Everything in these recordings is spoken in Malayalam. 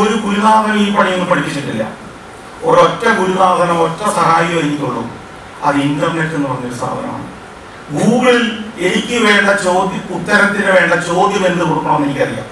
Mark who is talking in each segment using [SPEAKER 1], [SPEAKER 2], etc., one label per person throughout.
[SPEAKER 1] ഒരു ഗുരുനാഥനും ഈ പണിയൊന്നും പഠിപ്പിച്ചിട്ടില്ല ഒരൊറ്റ ഗുരുനാഥനോ ഒറ്റ സഹായിയോ എനിക്കുള്ളൂ അത് ഇന്റർനെറ്റ് എന്ന് പറഞ്ഞൊരു സാധനമാണ് ഗൂഗിളിൽ എനിക്ക് വേണ്ട ചോദ്യം ഉത്തരത്തിന് വേണ്ട ചോദ്യം എന്ത് കൊടുക്കണമെന്ന് എനിക്കറിയാം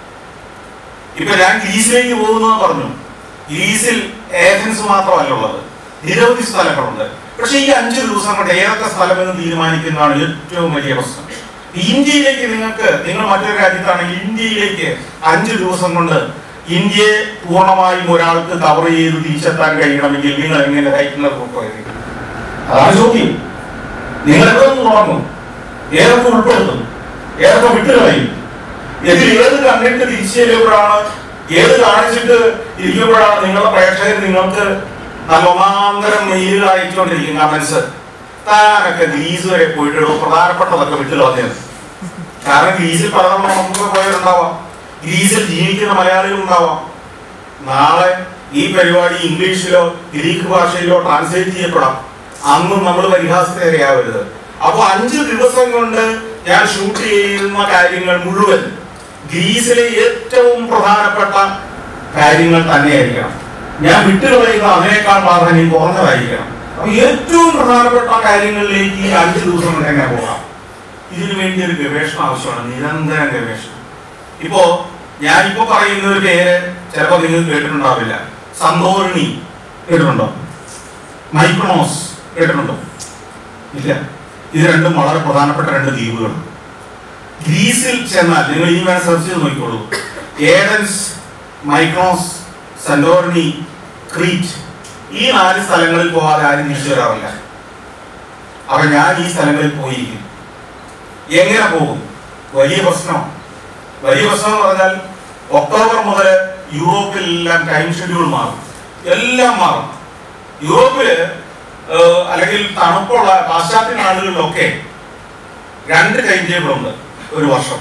[SPEAKER 1] ഇപ്പൊ ഞാൻ ഗ്രീസിലേക്ക് പോകുന്നത് പറഞ്ഞു ഗ്രീസിൽ ഏഥൻസ് മാത്രമല്ല ഉള്ളത് നിരവധി സ്ഥലങ്ങളുണ്ട് പക്ഷെ ഈ അഞ്ചു ദിവസം കൊണ്ട് ഏതൊക്കെ സ്ഥലമെന്ന് തീരുമാനിക്കുന്നതാണ് ഏറ്റവും വലിയ പ്രശ്നം ഇന്ത്യയിലേക്ക് നിങ്ങൾക്ക് നിങ്ങൾ മറ്റൊരു രാജ്യത്താണെങ്കിൽ ഇന്ത്യയിലേക്ക് അഞ്ചു ദിവസം കൊണ്ട് ഇന്ത്യയെ പൂർണ്ണമായും ഒരാൾക്ക് കവർ ചെയ്ത് തിരിച്ചെത്താൻ കഴിയണമെങ്കിൽ നിങ്ങൾ എങ്ങനെ ഹൈക്കിനർ പോയിരിക്കും അതാണ് ചോദ്യം നിങ്ങൾ എവിടെ നിന്ന് തുടങ്ങും ഏതൊക്കെ ഉൾപ്പെടുത്തും ഏതൊക്കെ വിട്ടുകളയും ഇതിൽ ഏത് കണ്ടിട്ട് തിരിച്ചു ചെല്ലുമ്പോഴാണ് ഏത് കാണിച്ചിട്ട് ഇരിക്കുമ്പോഴാണ് നിങ്ങളുടെ പ്രേക്ഷകർ നിങ്ങൾക്ക് നല്ല ഒന്നാന്തരം മെയിലുകൾ അയച്ചുകൊണ്ടിരിക്കും കമന്റ്സ് താനൊക്കെ ഗ്രീസ് വരെ പോയിട്ട് പ്രധാനപ്പെട്ടതൊക്കെ വിട്ടു കളഞ്ഞത് കാരണം ഗ്രീസിൽ പലതവണ നമുക്ക് പോയവരുണ്ടാവാം ഗ്രീസിൽ ജീവിക്കുന്ന മലയാളികൾ ഉണ്ടാവാം നാളെ ഈ പരിപാടി ഇംഗ്ലീഷിലോ ഗ്രീക്ക് ഭാഷയിലോ ട്രാൻസ്ലേറ്റ് ചെയ്യപ്പെടാം അന്നും നമ്മൾ പരിഹാസത്തിനിരയാവരുത് അപ്പൊ അഞ്ച് ദിവസം കൊണ്ട് ഞാൻ ഷൂട്ട് ചെയ്യുന്ന കാര്യങ്ങൾ മുഴുവൻ ഗ്രീസിലെ ഏറ്റവും പ്രധാനപ്പെട്ട കാര്യങ്ങൾ തന്നെയായിരിക്കണം ഞാൻ വിട്ടുകളയുന്ന അതിനേക്കാൾ പ്രാധാന്യം കുറഞ്ഞതായിരിക്കണം അപ്പൊ ഏറ്റവും പ്രധാനപ്പെട്ട കാര്യങ്ങളിലേക്ക് ഈ അഞ്ച് ദിവസം കൊണ്ട് എങ്ങനെ പോകാം ഇതിനു വേണ്ടി ഒരു ഗവേഷണം ആവശ്യമാണ് നിരന്തരം ഗവേഷണം ഇപ്പോ ഞാൻ ഇപ്പൊ പറയുന്ന ഒരു പേര് ചിലപ്പോ നിങ്ങൾ കേട്ടിട്ടുണ്ടാവില്ല സന്തോറിണി കേട്ടിട്ടുണ്ടോ മൈക്രോണോസ് കേട്ടിട്ടുണ്ടോ ഇല്ല ഇത് രണ്ടും വളരെ പ്രധാനപ്പെട്ട രണ്ട് ദ്വീപുകൾ ഗ്രീസിൽ ചെന്നാൽ നിങ്ങൾ ഈ വേണം സെർച്ച് ചെയ്ത് നോക്കിക്കോളൂ ഏഡൻസ് മൈക്രോസ് സെന്റോറിനി ക്രീറ്റ് ഈ നാല് സ്ഥലങ്ങളിൽ പോകാതെ ആരും തിരിച്ചു വരാറില്ല അപ്പൊ ഞാൻ ഈ സ്ഥലങ്ങളിൽ പോയിരിക്കും എങ്ങനെ പോകും വലിയ പ്രശ്നം വലിയ പ്രശ്നം എന്ന് പറഞ്ഞാൽ ഒക്ടോബർ മുതൽ യൂറോപ്പിലെല്ലാം ടൈം ഷെഡ്യൂൾ മാറും എല്ലാം മാറും യൂറോപ്പില് ഏഹ്, അല്ലെങ്കിൽ തണുപ്പുള്ള പാശ്ചാത്യ നാടുകളിലൊക്കെ രണ്ട് ടൈം ടേബിൾ ഉണ്ട് ഒരു വർഷം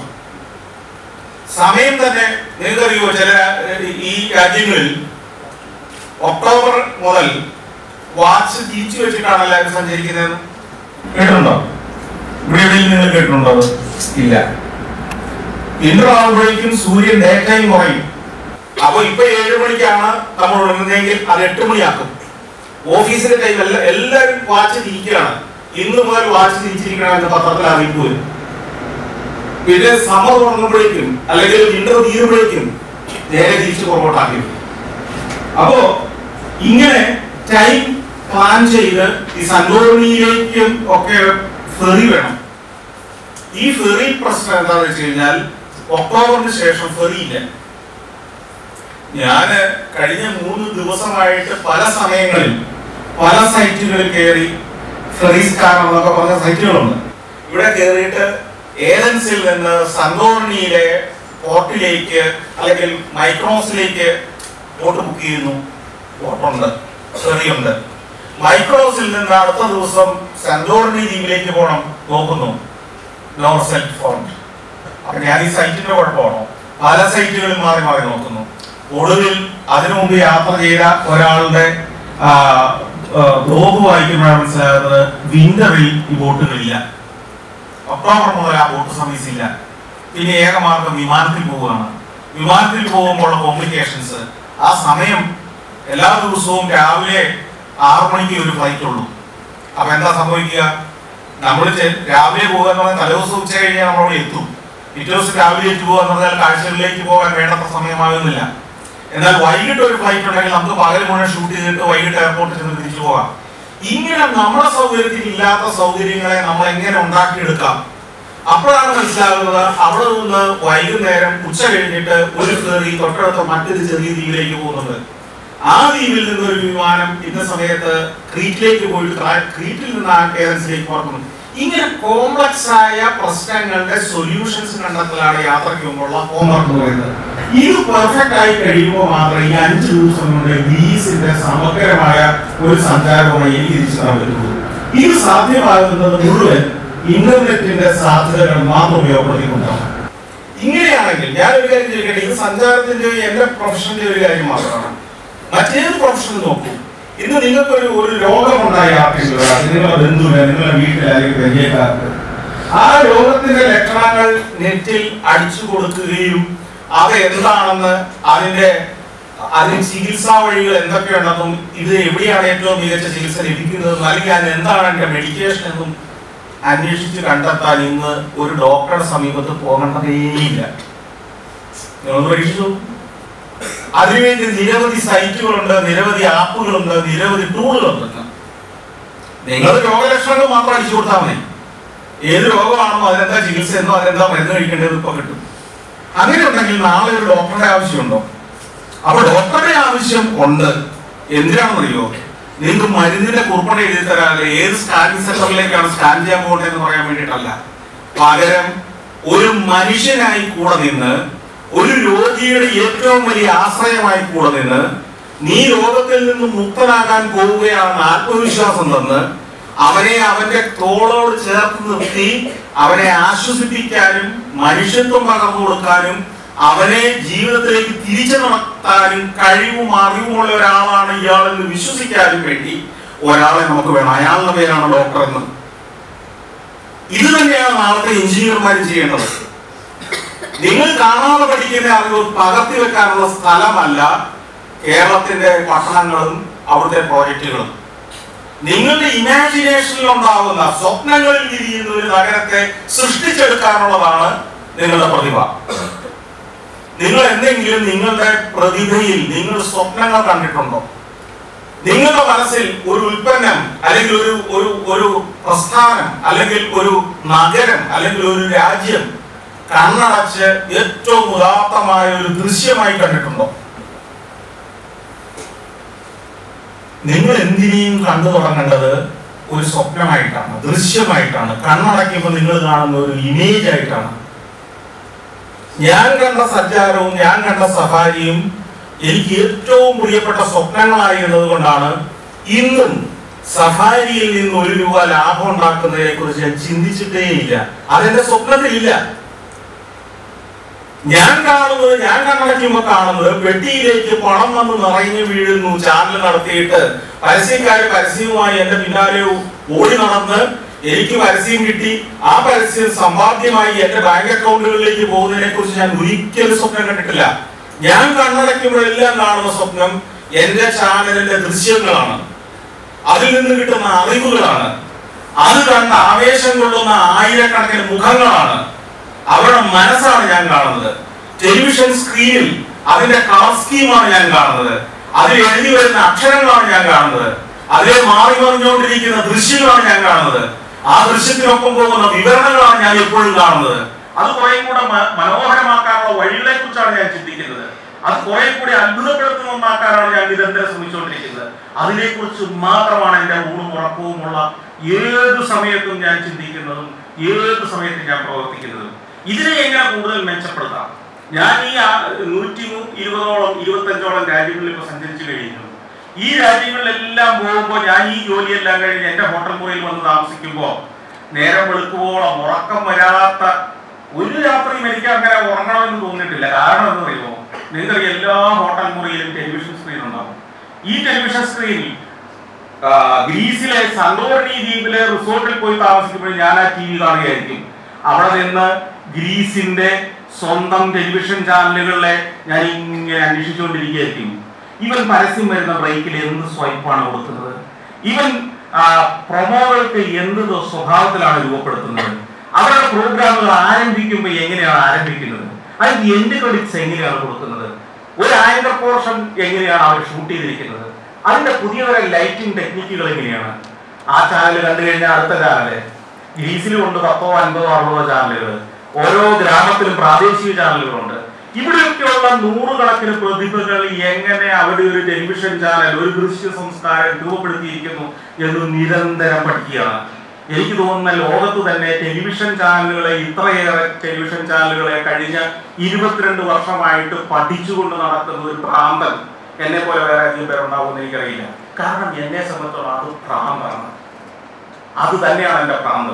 [SPEAKER 1] സമയം തന്നെ നിങ്ങൾക്കറിയോ ചില ഏഹ്, ഈ രാജ്യങ്ങളിൽ ഒക്ടോബർ മുതൽ വാച്ച് തിരിച്ചു വെച്ചിട്ടാണ് എല്ലാവരും സഞ്ചരിക്കുന്നത് കേട്ടിട്ടുണ്ടോ ഇവിടെ എവിടെയും നിങ്ങൾ കേട്ടിട്ടുണ്ടോ അത്? ഇല്ല ഇന്റർ ആകുമ്പോഴേക്കും സൂര്യൻ ഡേ ടൈം കുറയും അപ്പൊ ഇപ്പൊ ഏഴ് മണിക്കാണ് നമ്മൾ ഉണർന്നതെങ്കിൽ അത് എട്ട് മണിയാക്കും ഓഫീസിന്റെ ടൈം എല്ലാ എല്ലാവരും വാച്ച് തിരിക്കുകയാണ് ഇന്ന് മുതൽ വാച്ച് തിരിച്ചിരിക്കണം എന്ന് പത്രത്തിൽ അറിയിപ്പ് വരും പിന്നെ സമ്മർ തുടങ്ങുമ്പോഴേക്കും അല്ലെങ്കിൽ വിന്റർ തീരുമ്പോഴേക്കും നേരെ തിരിച്ച് പുറകോട്ടാക്കി വരും. അപ്പോ ഇങ്ങനെ ടൈം പ്ലാൻ ചെയ്ത് ഈ സന്തോഷണിയിലേക്കും ഒക്കെ ഫെറി വേണം ഈ ഫെറി പ്രശ്നം എന്താണെന്ന് വെച്ച് കഴിഞ്ഞാൽ ഒക്ടോബറിന് ശേഷം ഫെറി ഇല്ല ഞാന് കഴിഞ്ഞ മൂന്ന് ദിവസമായിട്ട് പല സമയങ്ങളിൽ പല സൈറ്റുകളിൽ കയറി ഫെറീസ്കാർ എന്നൊക്കെ പറഞ്ഞ സൈറ്റുകളുണ്ട് ഇവിടെ കയറിയിട്ട് ഏതൻസിൽ നിന്ന് സന്തോർണിയിലെ പോർട്ടിലേക്ക് അല്ലെങ്കിൽ മൈക്രോസിലേക്ക് ബോട്ട് ബുക്ക് ചെയ്യുന്നു ബോട്ടുണ്ട് ഫെറിയുണ്ട് മൈക്രോസിൽ നിന്ന് അടുത്ത ദിവസം സന്തോർണി ദ്വീപിലേക്ക് പോകണം നോക്കുന്നു നോ സെൽഫ് ഫോണ്ട് അപ്പൊ ഞാൻ ഈ സൈറ്റിന്റെ കുഴപ്പമാണോ പല സൈറ്റുകളിൽ മാറി മാറി നോക്കുന്നു ഒടുവിൽ അതിനു മുമ്പ് യാത്ര ചെയ്ത ഒരാളുടെ ബ്ലോഗ് വായിക്കുമ്പോഴാണ് മനസ്സിലാകുന്നത് വിന്ററിൽ ഈ ബോട്ടുകളില്ല ഒക്ടോബർ മുതൽ ആ ബോട്ട് സർവീസ് ഇല്ല പിന്നെ ഏകമാർഗം വിമാനത്തിൽ പോവുകയാണ് വിമാനത്തിൽ പോകുമ്പോൾ കോംപ്ലിക്കേഷൻസ് ആ സമയം എല്ലാ ദിവസവും രാവിലെ ആറു മണിക്ക് ഒരു ഫ്ലൈറ്റ് ഉള്ളൂ അപ്പൊ എന്താ സംഭവിക്കുക നമ്മൾ രാവിലെ പോകുക എന്ന് പറഞ്ഞാൽ തലേദിവസം ഉച്ച കഴിഞ്ഞാൽ നമ്മളവിടെ എത്തും പിറ്റേ ദിവസം രാവിലെ എത്തി പോകുക എന്ന് പറഞ്ഞാൽ കാഴ്ചകളിലേക്ക് പോകാൻ വേണ്ടത്ര സമയമാകുന്നില്ല എന്നാൽ വൈകിട്ട് ഒരു ഫ്ലൈറ്റ് ഉണ്ടെങ്കിൽ നമുക്ക് പകൽ മുഴുവൻ ഷൂട്ട് ചെയ്തിട്ട് വൈകിട്ട് എയർപോർട്ടിൽ ചെന്ന് തിരിച്ചു പോകാം ഇങ്ങനെ നമ്മുടെ സൗകര്യത്തിൽ ഇല്ലാത്ത സൗകര്യങ്ങളെ നമ്മൾ എങ്ങനെ ഉണ്ടാക്കിയെടുക്കാം അപ്പോഴാണ് മനസ്സിലാകുന്നത് അവിടെ നിന്ന് വൈകുന്നേരം ഉച്ച കഴിഞ്ഞിട്ട് ഒരു കയറി തൊട്ടടുത്ത മറ്റൊരു ചെറിയ ദ്വീപിലേക്ക് പോകുന്നുണ്ട് ആ ദ്വീപിൽ നിന്ന് ഒരു വിമാനം ഇന്ന സമയത്ത് ക്രീറ്റിലേക്ക് പോയിട്ട് ക്രാ- ക്രീറ്റിൽ നിന്ന് ആ ഏതൻസിലേക്ക് പറക്കുന്നു ഇങ്ങനെ കോംപ്ലക്സ് ആയ പ്രശ്നങ്ങളുടെ സൊല്യൂഷൻസ് കണ്ടെത്തലാണ് യാത്രയ്ക്ക് മുമ്പുള്ള ഹോംവർക്ക് എന്ന് പറയുന്നത് ഇത് പെർഫെക്റ്റ് ആയി കഴിയുമ്പോൾ മാത്രമേ ഈ അഞ്ച് ദിവസം കൊണ്ട് ഗ്രീസിന്റെ സമഗ്രമായ ഒരു സഞ്ചാരവുമായി എനിക്ക് തിരിച്ചു തരാൻ പറ്റുള്ളൂ ഇത് സാധ്യമാകുന്നത് മുഴുവൻ ഇന്റർനെറ്റിന്റെ സാധ്യതകൾ മാത്രം ഉപയോഗപ്പെടുത്തിക്കൊണ്ടാണ് ഇങ്ങനെയാണെങ്കിൽ ഞാൻ ഒരു കാര്യം ചോദിക്കട്ടെ ഇത് സഞ്ചാരത്തിന്റെ എന്റെ പ്രൊഫഷന്റെ ഒരു കാര്യം മാത്രമാണ് മറ്റേത് പ്രൊഫഷൻ നോക്കൂ ഇന്ന് നിങ്ങൾക്ക് ഒരു ഒരു രോഗമുണ്ടായ ആർക്കെങ്കിലും ഒരാൾക്ക്, നിങ്ങളുടെ ബന്ധുവിന് നിങ്ങളുടെ വീട്ടിൽ അല്ലെങ്കിൽ പരിചയക്കാർക്ക് ആ രോഗത്തിന്റെ ലക്ഷണങ്ങൾ നെറ്റിൽ അടിച്ചു കൊടുക്കുകയും അത് എന്താണെന്ന് അതിന്റെ അതിന് ചികിത്സാ വഴികൾ എന്തൊക്കെയുണ്ടെന്നും ഇത് എവിടെയാണ് ഏറ്റവും മികച്ച ചികിത്സ ലഭിക്കുന്നതെന്നും അല്ലെങ്കിൽ അതിന് എന്താണ് എൻ്റെ മെഡിക്കേഷൻ എന്നും അന്വേഷിച്ച് കണ്ടെത്താൻ ഇന്ന് ഒരു ഡോക്ടറുടെ സമീപത്ത് പോകേണ്ടതേയില്ല നിങ്ങളൊന്ന് പരീക്ഷിച്ചു നോക്കൂ. അതിനുവേണ്ടി നിരവധി സൈറ്റുകളുണ്ട് നിരവധി ആപ്പുകളുണ്ട് നിരവധി ടൂളുകളുണ്ട് നിങ്ങൾ രോഗലക്ഷണങ്ങൾ മാത്രം അടിച്ചു കൊടുത്താൽ മതി ഏത് രോഗമാണെന്നോ അതിനെന്താ ചികിത്സ എന്നോ അതിനെന്താ മരുന്ന് കഴിക്കേണ്ടത് ഇപ്പൊ കിട്ടും അങ്ങനെ ഉണ്ടെങ്കിൽ നാളെ ഒരു ഡോക്ടറുടെ ആവശ്യമുണ്ടോ അപ്പൊ ഡോക്ടറുടെ ആവശ്യം ഉണ്ട് എന്തിനാണെന്നറിയോ നിങ്ങൾക്ക് മരുന്നിന്റെ കുറിപ്പണ എഴുതി തരാതെ ഏത് സ്കാനിങ് സെന്ററിലേക്കാണ് സ്കാൻ ചെയ്യാൻ പോകേണ്ടതെന്ന് പറയാൻ വേണ്ടിയിട്ടല്ല പകരം ഒരു മനുഷ്യനായി കൂടെ നിന്ന് ഒരു രോഗിയുടെ ഏറ്റവും വലിയ ആശ്രയമായി കൂടെ നിന്ന് നീ രോഗത്തിൽ നിന്ന് മുക്തനാകാൻ പോവുകയാണെന്ന് ആത്മവിശ്വാസം തന്ന് അവനെ അവന്റെ തോളോട് ചേർത്ത് നിർത്തി അവനെ ആശ്വസിപ്പിക്കാനും മനുഷ്യത്വം പകർന്നു കൊടുക്കാനും അവനെ ജീവിതത്തിലേക്ക് തിരിച്ചു നടത്താനും കഴിവും അറിവുമുള്ള ഒരാളാണ് ഇയാളെന്ന് വിശ്വസിക്കാനും വേണ്ടി ഒരാളെ നമുക്ക് വേണം അയാളുടെ പേരാണ് ഡോക്ടർ എന്ന് ഇത് തന്നെയാണ് നാളത്തെ എഞ്ചിനീയർമാർ ചെയ്യേണ്ടത് നിങ്ങൾ കാണാതെ പഠിക്കുന്ന അറിവ് പകർത്തി വെക്കാനുള്ള സ്ഥലമല്ല കേരളത്തിന്റെ പട്ടണങ്ങളും അവിടുത്തെ പ്രോജക്റ്റുകളും നിങ്ങളുടെ ഇമാജിനേഷനിൽ ഉണ്ടാവുന്ന സ്വപ്നങ്ങളിൽ വിരിയുന്ന ഒരു നഗരത്തെ സൃഷ്ടിച്ചെടുക്കാനുള്ളതാണ് നിങ്ങളുടെ പ്രതിഭ നിങ്ങൾ എന്തെങ്കിലും നിങ്ങളുടെ പ്രതിഭയിൽ നിങ്ങൾ സ്വപ്നങ്ങൾ കണ്ടിട്ടുണ്ടോ നിങ്ങളുടെ മനസ്സിൽ ഒരു ഉൽപ്പന്നം അല്ലെങ്കിൽ ഒരു ഒരു ഒരു പ്രസ്ഥാനം അല്ലെങ്കിൽ ഒരു നഗരം അല്ലെങ്കിൽ ഒരു രാജ്യം കണ്ണടച്ച് ഏറ്റവും ഉദാത്തമായ ഒരു ദൃശ്യമായി കണ്ടിട്ടുണ്ടോ നിങ്ങൾ എന്തിനേയും കണ്ടു തുടങ്ങേണ്ടത് ഒരു സ്വപ്നമായിട്ടാണ് ദൃശ്യമായിട്ടാണ് കണ്ണടയ്ക്കുമ്പോൾ നിങ്ങൾ കാണുന്ന ഒരു ഇമേജ് ആയിട്ടാണ് ഞാൻ കണ്ട സഞ്ചാരവും ഞാൻ കണ്ട സഫാരിയും എനിക്ക് ഏറ്റവും പ്രിയപ്പെട്ട സ്വപ്നങ്ങളായിരുന്നത് കൊണ്ടാണ് ഇന്നും സഫാരിയിൽ നിന്ന് ഒരു രൂപ ലാഭം ഉണ്ടാക്കുന്നതിനെ കുറിച്ച് ഞാൻ ചിന്തിച്ചിട്ടേ ഇല്ല അതെന്റെ സ്വപ്നത്തിലില്ല ഞാൻ കാണുന്നത് ഞാൻ കണ്ണടയ്ക്കുമ്പോ കാണുന്നത് പെട്ടിയിലേക്ക് പണം വന്ന് നിറഞ്ഞു വീഴുന്നു ചാനൽ നടത്തിയിട്ട് പരസ്യക്കാര് പരസ്യവുമായി എന്റെ പിന്നാലെ ഓടി നടന്ന് എനിക്ക് പരസ്യം കിട്ടി ആ പരസ്യം സമ്പാദ്യമായി എന്റെ ബാങ്ക് അക്കൗണ്ടുകളിലേക്ക് പോകുന്നതിനെ കുറിച്ച് ഞാൻ ഒരിക്കലും സ്വപ്നം കണ്ടിട്ടില്ല ഞാൻ കണ്ണടയ്ക്കുമ്പോഴെല്ലാം കാണുന്ന സ്വപ്നം എന്റെ ചാനലിന്റെ ദൃശ്യങ്ങളാണ് അതിൽ നിന്ന് കിട്ടുന്ന അറിവുകളാണ് അത് കണ്ട് ആവേശം കൊള്ളുന്ന ആയിരക്കണക്കിന് മുഖങ്ങളാണ് അവരുടെ മനസ്സാണ് ഞാൻ കാണുന്നത് ടെലിവിഷൻ സ്ക്രീനിൽ അതിന്റെ കളർ സ്കീമാണ് ഞാൻ കാണുന്നത് അതിൽ എഴുതി വരുന്ന അക്ഷരങ്ങളാണ് ഞാൻ കാണുന്നത് അതിലെ മാറി മറിഞ്ഞുകൊണ്ടിരിക്കുന്ന ദൃശ്യങ്ങളാണ് ഞാൻ കാണുന്നത് ആ ദൃശ്യത്തിനൊപ്പം പോകുന്ന വിവരണങ്ങളാണ് ഞാൻ എപ്പോഴും കാണുന്നത് അത് കുറെ കൂടെ മ- മനോഹരമാക്കാനുള്ള വഴികളെ കുറിച്ചാണ് ഞാൻ ചിന്തിക്കുന്നത് അത് കുറെ കൂടി അത്ഭുതപ്പെടുത്തുന്ന ഒന്നാക്കാനാണ് ഞാൻ നിരന്തരം ശ്രമിച്ചുകൊണ്ടിരിക്കുന്നത് അതിനെക്കുറിച്ച് മാത്രമാണ് എൻ്റെ ഊണും ഉറക്കവുമുള്ള ഏത് സമയത്തും ഞാൻ ചിന്തിക്കുന്നതും ഏത് സമയത്തും ഞാൻ പ്രവർത്തിക്കുന്നതും ഇതിനെ എങ്ങനെ കൂടുതൽ മെച്ചപ്പെടുത്താം ഞാൻ ഈ ആ- നൂറ്റി മു- ഇരുപതോളം ഇരുപത്തഞ്ചോളം രാജ്യങ്ങളിൽ ഇപ്പോൾ സഞ്ചരിച്ചു കഴിയുന്നു ഈ രാജ്യങ്ങളിലെല്ലാം പോകുമ്പോൾ ഞാൻ ഈ ജോലിയെല്ലാം കഴിഞ്ഞ് എൻ്റെ ഹോട്ടൽ മുറിയിൽ വന്ന് താമസിക്കുമ്പോൾ നേരം വെളുക്കുവോളം ഉറക്കം വരാത്ത ഒരു രാത്രിയും എനിക്ക് അങ്ങനെ ഉറങ്ങണമെന്ന് തോന്നിയിട്ടില്ല കാരണം എന്ന് പറയുമോ നിങ്ങൾക്ക് എല്ലാ ഹോട്ടൽ മുറിയിലും ടെലിവിഷൻ സ്ക്രീൻ ഉണ്ടാവും ഈ ടെലിവിഷൻ സ്ക്രീനിൽ ആ, ഗ്രീസിലെ സന്തോർണി ദ്വീപിലെ റിസോർട്ടിൽ പോയി താമസിക്കുമ്പോൾ ഞാൻ ആ ടി വി കാണുകയായിരിക്കും അവിടെ നിന്ന് ഗ്രീസിന്റെ സ്വന്തം ടെലിവിഷൻ ചാനലുകളിലെ ഞാൻ ഇങ്ങനെ അന്വേഷിച്ചുകൊണ്ടിരിക്കുകയായിരിക്കും ഇവൻ പരസ്യം വരുന്ന ബ്രേക്കിൽ എന്ത് സ്വൈപ്പാണ് കൊടുക്കുന്നത് ഇവൻ ആ, പ്രൊമോകൾക്ക് എന്ത് സ്വഭാവത്തിലാണ് രൂപപ്പെടുത്തുന്നത് അവരുടെ പ്രോഗ്രാമുകൾ ആരംഭിക്കുമ്പോൾ എങ്ങനെയാണ് ആരംഭിക്കുന്നത് അതിന് എൻഡ് ക്രെഡിറ്റ്സ് എങ്ങനെയാണ് കൊടുക്കുന്നത് ഒരു ആങ്കർ പോർഷൻ എങ്ങനെയാണ് അവർ ഷൂട്ട് ചെയ്തിരിക്കുന്നത് അതിന്റെ പുതിയ തരം ലൈറ്റിംഗ് ടെക്നിക്കുകൾ എങ്ങനെയാണ് ആ ചാനൽ കണ്ടു കഴിഞ്ഞാൽ അടുത്ത ചാനല് ഗ്രീസിലും ഉണ്ട് പത്തോ അൻപതോ അറുപതോ ചാനലുകൾ ഓരോ ഗ്രാമത്തിലും പ്രാദേശിക ചാനലുകളുണ്ട് ഇവിടെയൊക്കെയുള്ള നൂറുകണക്കിന് പ്രതിഭകൾ എങ്ങനെ അവിടെ ഒരു ടെലിവിഷൻ ചാനൽ ഒരു ദൃശ്യ സംസ്കാരം രൂപപ്പെടുത്തിയിരിക്കുന്നു എന്ന് നിരന്തരം പഠിക്കുകയാണ് എനിക്ക് തോന്നുന്ന ലോകത്ത് തന്നെ ടെലിവിഷൻ ചാനലുകളെ ഇത്രയേറെ ടെലിവിഷൻ ചാനലുകളെ കഴിഞ്ഞ ഇരുപത്തിരണ്ട് വർഷമായിട്ട് പഠിച്ചുകൊണ്ട് നടക്കുന്ന ഒരു ഭ്രാന്തൻ എന്നെ പോലെ വേറെ അധികം പേരുണ്ടാവുമെന്ന് എനിക്കറിയില്ല കാരണം എന്നെ സംബന്ധിച്ചോളം അത് ഭ്രാന്താണ് അത് തന്നെയാണ് എൻ്റെ ഭ്രാന്ത്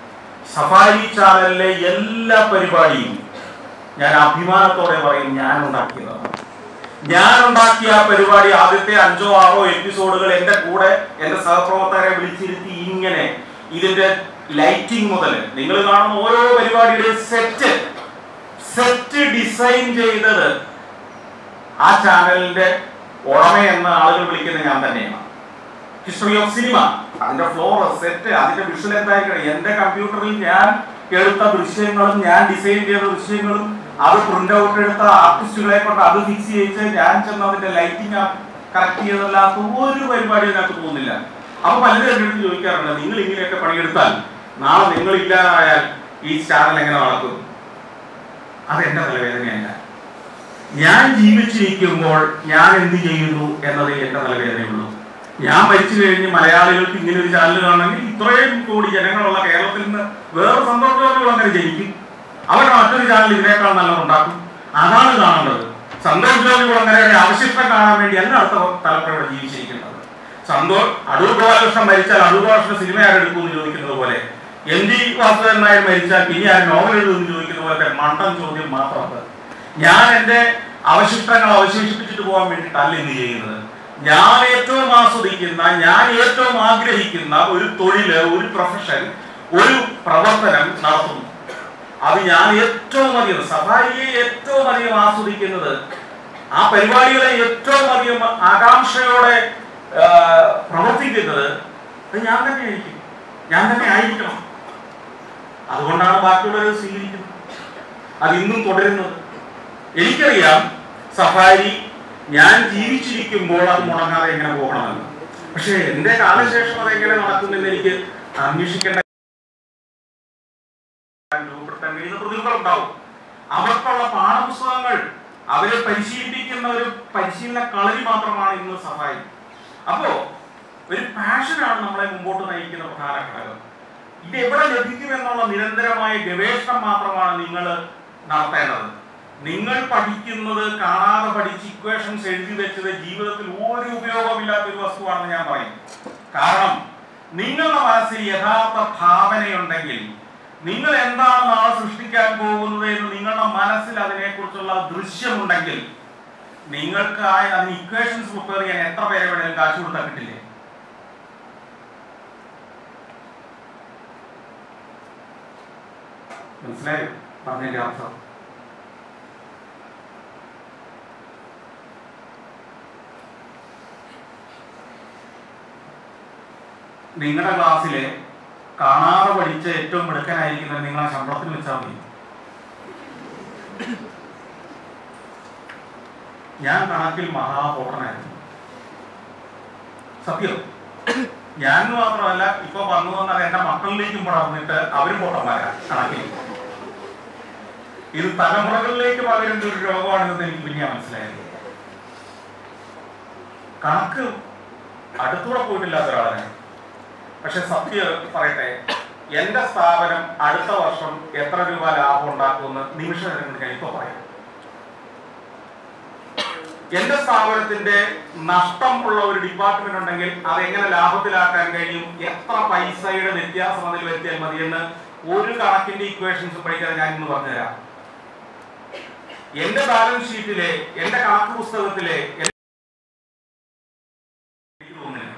[SPEAKER 1] സഫാരി ചാനലിലെ എല്ലാ പരിപാടിയും ഞാൻ അഭിമാനത്തോടെ പറയും ഞാൻ ഉണ്ടാക്കിയതാണ് ഞാൻ ഉണ്ടാക്കിയ ആ പരിപാടി ആദ്യത്തെ അഞ്ചോ ആറോ എപ്പിസോഡുകൾ എന്റെ കൂടെ എന്റെ സഹപ്രവർത്തകരെ വിളിച്ചിരുത്തി ഇങ്ങനെ ഇതിന്റെ ലൈറ്റിംഗ് മുതൽ നിങ്ങൾ കാണുന്ന ഓരോ പരിപാടിയുടെയും സെറ്റ് സെറ്റ് ഡിസൈൻ ചെയ്തത്
[SPEAKER 2] ആ ചാനലിന്റെ ഉടമ എന്ന ആളുകൾ വിളിക്കുന്നത് ഞാൻ തന്നെയാണ് ഹിസ്റ്ററി ഓഫ് സിനിമ അതിന്റെ ഫ്ലോർ സെറ്റ് അതിന്റെ വിഷ്വൽ എന്തായിരിക്കണം എന്റെ കമ്പ്യൂട്ടറിൽ ഞാൻ എടുത്ത ദൃശ്യങ്ങളും ഞാൻ ഡിസൈൻ ചെയ്ത ദൃശ്യങ്ങളും അത് പ്രിന്റ് ഔട്ട് എടുത്ത ആർട്ടിസ്റ്റുകളെ കൊണ്ട് അത് ഫിക്സ് ചെയ്യിച്ച് ഞാൻ ചെന്ന് അതിന്റെ ലൈറ്റിംഗ് കറക്റ്റ് ചെയ്തല്ലാത്ത ഒരു പരിപാടി അതിനകത്ത് പോകുന്നില്ല അപ്പൊ പലരും എൻ്റെ അടുത്ത് ചോദിക്കാറുണ്ട് നിങ്ങൾ ഇങ്ങനെയൊക്കെ പണിയെടുത്താൽ നാളെ നിങ്ങൾ ഇല്ലാതായാൽ ഈ ചാനൽ എങ്ങനെ നടക്കും അത് എന്റെ തലവേദനയല്ല ഞാൻ ജീവിച്ചിരിക്കുമ്പോൾ ഞാൻ എന്ത് ചെയ്യുന്നു എന്നത് എന്റെ തലവേദനയുള്ളൂ ഞാൻ മരിച്ചു കഴിഞ്ഞ് മലയാളികൾക്ക് ഇങ്ങനെ ഒരു ചാനൽ കാണണമെങ്കിൽ ഇത്രയും കോടി ജനങ്ങളുള്ള കേരളത്തിൽ നിന്ന് വേറെ സന്തോഷങ്ങൾ അങ്ങനെ ജനിക്കും അവരുടെ മറ്റൊരു ചാനൽ ഇതിനേക്കാൾ നല്ലത് ഉണ്ടാക്കും അതാണ് കാണേണ്ടത് സന്തോഷ് ജോർജ് കുളങ്ങരയുടെ അവശിഷ്ടം കാണാൻ വേണ്ടി അല്ല അടുത്ത തലമുറ ഇവിടെ ജീവിച്ചിരിക്കുന്നത് സന്തോഷ് അടൂർ ഗോപാലകൃഷ്ണൻ മരിച്ചാൽ അടൂർ ഗോപാലകൃഷ്ണൻ സിനിമ ആരെടുക്കുമെന്ന് ചോദിക്കുന്നത് പോലെ എം ജി വാസുദേവൻ നായർ മരിച്ചാൽ പിന്നെ ആരും നോവൽ എഴുതുമെന്ന് ചോദിക്കുന്ന പോലത്തെ മണ്ടൻ ചോദ്യം മാത്രമാണ് ഞാൻ എൻ്റെ അവശിഷ്ടങ്ങൾ അവശേഷിപ്പിച്ചിട്ട് പോകാൻ വേണ്ടിയിട്ടല്ല ഇന്ന് ചെയ്യുന്നത് ഞാൻ ഏറ്റവും ആസ്വദിക്കുന്ന ഞാൻ ഏറ്റവും ആഗ്രഹിക്കുന്ന ഒരു തൊഴില് ഒരു പ്രൊഫഷൻ ഒരു പ്രവർത്തനം നടത്തുന്നു അത് ഞാൻ ഏറ്റവും അധികം സഫാരിയെ ഏറ്റവും അധികം ആസ്വദിക്കുന്നത് ആ പരിപാടികളെ ഏറ്റവും അധികം ആകാംക്ഷയോടെ ആ, പ്രവർത്തിക്കുന്നത് അത് ഞാൻ തന്നെ ആയിരിക്കും ഞാൻ തന്നെ ആയിരിക്കണം അതുകൊണ്ടാണ് ബാക്കിയുള്ളവർ സ്വീകരിക്കുന്നത് അത് ഇന്നും തുടരുന്നത് എനിക്കറിയാം സഫാരി ഞാൻ ജീവിച്ചിരിക്കുമ്പോൾ അത് മുടങ്ങാതെ എങ്ങനെ പോകണമെന്ന് പക്ഷേ എന്റെ കാലശേഷം അത് എങ്ങനെ നടക്കുമെന്ന് എനിക്ക് അന്വേഷിക്കേണ്ട രൂപപ്പെടുത്താൻ കഴിയുന്ന പ്രതിഭകളുണ്ടാവും അവർക്കുള്ള പാഠപുസ്തകങ്ങൾ അവരെ പരിശീലിപ്പിക്കുന്ന ഒരു പരിശീലന കളരി മാത്രമാണ് ഇന്ന് സഫാരി അപ്പോ ഒരു പാഷനാണ് നമ്മളെ മുമ്പോട്ട് നയിക്കുന്ന പ്രധാന ഘടകം ഇത് എവിടെ ലഭിക്കും എന്നുള്ള നിരന്തരമായ ഗവേഷണം മാത്രമാണ് നിങ്ങൾ നടത്തേണ്ടത് നിങ്ങൾ പഠിക്കുന്നത് കാണാതെ പഠിച്ച് ഇക്വേഷൻസ് എഴുതി വെച്ചത് ജീവിതത്തിൽ ഒരു ഉപയോഗമില്ലാത്ത ഒരു വസ്തുവാണെന്ന് ഞാൻ പറയും കാരണം നിങ്ങളുടെ മനസ്സിൽ യഥാർത്ഥ ഭാവനയുണ്ടെങ്കിൽ നിങ്ങൾ എന്താണ് നാളെ സൃഷ്ടിക്കാൻ പോകുന്നത് എന്ന് നിങ്ങളുടെ മനസ്സിൽ അതിനെക്കുറിച്ചുള്ള ദൃശ്യമുണ്ടെങ്കിൽ നിങ്ങൾക്ക് ആ അതിന് ഇക്വേഷൻസ് പ്രിപ്പയർ ചെയ്യാൻ എത്ര പേരെ വേണമെങ്കിലും കാശ് കൊടുത്താൽ കിട്ടില്ലേ മനസ്സിലായോ പറഞ്ഞതിന്റെ അർത്ഥം നിങ്ങളുടെ ക്ലാസ്സിലെ കാണാതെ പഠിച്ച ഏറ്റവും മിടുക്കനായിരിക്കുന്നത് നിങ്ങൾ ആ ശമ്പളത്തിൽ വെച്ചാൽ മതി ഞാൻ കണക്കിൽ മഹാപോട്ടനായിരുന്നു സത്യം ഞാൻ എന്ന് മാത്രമല്ല ഇപ്പൊ വന്നു വന്നാൽ എന്റെ മക്കളിലേക്കും പടർന്നിട്ട് അവരും പൊട്ടന്മാരാ കണക്കിൽ ഇത് തലമുറകളിലേക്ക് പകരുന്ന ഒരു രോഗമാണെന്ന് എനിക്ക് പിന്നെ മനസ്സിലായത് കണക്ക് അടുത്തൂടെ പോയിട്ടില്ലാത്ത ഒരാളാണ് പക്ഷെ സത്യം പറയട്ടെ എന്റെ സ്ഥാപനം അടുത്ത വർഷം എത്ര രൂപ ലാഭം ഉണ്ടാക്കുമെന്ന് നിമിഷ നേരം ഞാൻ ഇപ്പൊ പറയാം എന്റെ സ്ഥാപനത്തിന്റെ നഷ്ടം ഉള്ള ഒരു ഡിപ്പാർട്ട്മെന്റ് ഉണ്ടെങ്കിൽ അത് എങ്ങനെ ലാഭത്തിലാക്കാൻ കഴിയും എത്ര പൈസയുടെ വ്യത്യാസം അതിൽ വരുത്തിയാൽ മതിയെന്ന് ഒരു കണക്കിന്റെ ഇക്വേഷൻസ് പഠിക്കാതെ ഞാൻ ഇന്ന് പറഞ്ഞുതരാം എന്റെ ബാലൻസ് ഷീറ്റിലെ എന്റെ കണക്ക് പുസ്തകത്തിലെ എന്റെ എനിക്ക് തോന്നുന്നില്ല.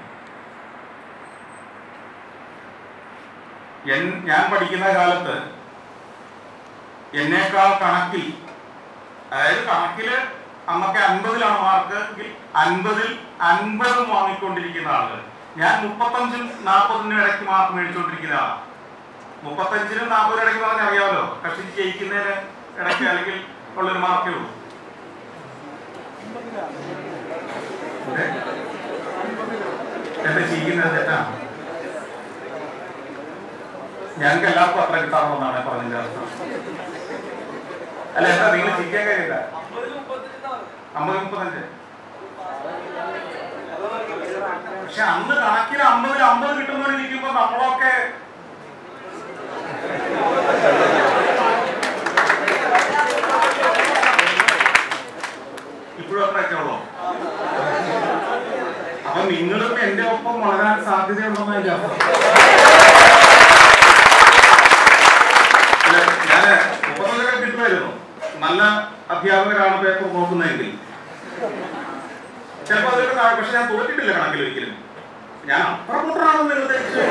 [SPEAKER 2] എൻ- ഞാൻ പഠിക്കുന്ന കാലത്ത് എന്നേക്കാൾ കണക്കിൽ അതായത് കണക്കില് അന്നൊക്കെ അൻപതിലാണ് മാർക്ക് എങ്കിൽ അൻപതിൽ അൻപതും വാങ്ങിക്കൊണ്ടിരിക്കുന്ന ആളുകൾ ഞാൻ മുപ്പത്തഞ്ചും നാൽപ്പതിനും ഇടയ്ക്ക് മാർക്ക് മേടിച്ചുകൊണ്ടിരിക്കുന്ന ആളാണ് മുപ്പത്തഞ്ചിനും നാൽപ്പതിനും ഇടയ്ക്ക് പറഞ്ഞാൽ അറിയാമല്ലോ കക്ഷി ജയിക്കുന്നതിന് ഇടയ്ക്ക് അല്ലെങ്കിൽ ഉള്ളൊരു മാർക്കേ ഉള്ളൂ അതെ? എന്താ ചെയ്യുന്നത് തെറ്റാണ് ഞങ്ങൾക്ക് എല്ലാവർക്കും അത്ര കിട്ടാറുള്ളതാണ് പറഞ്ഞതിന്റെ അർത്ഥം അല്ല എന്താ നിങ്ങൾ ചിരിക്കാൻ കഴിയില്ല അമ്പത് മുപ്പത്തഞ്ച് പക്ഷെ അന്ന് കണക്കിന് അമ്പതിൽ അമ്പത് കിട്ടുന്നവരിക്കുമ്പോ നമ്മളൊക്കെ ഇപ്പോഴും അത്രയൊക്കെ ഉള്ളോ അപ്പൊ നിങ്ങളും എന്റെ ഒപ്പം വളരാൻ സാധ്യതയുണ്ടെന്ന് എനിക്ക് അർത്ഥം അല്ല, ഞാന് മുപ്പത്തഞ്ചൊക്കെ കിട്ടുമായിരുന്നു നല്ല അധ്യാപകരാണ് പേപ്പർ നോക്കുന്നതെങ്കിൽ ചിലപ്പോൾ അതിലൊക്കെ താഴെ പക്ഷെ ഞാൻ തോറ്റിട്ടില്ല കണക്കിൽ ഒരിക്കലും ഞാൻ അത്ര പൊട്ടനാണെന്ന് നിങ്ങൾ ധരിച്ചു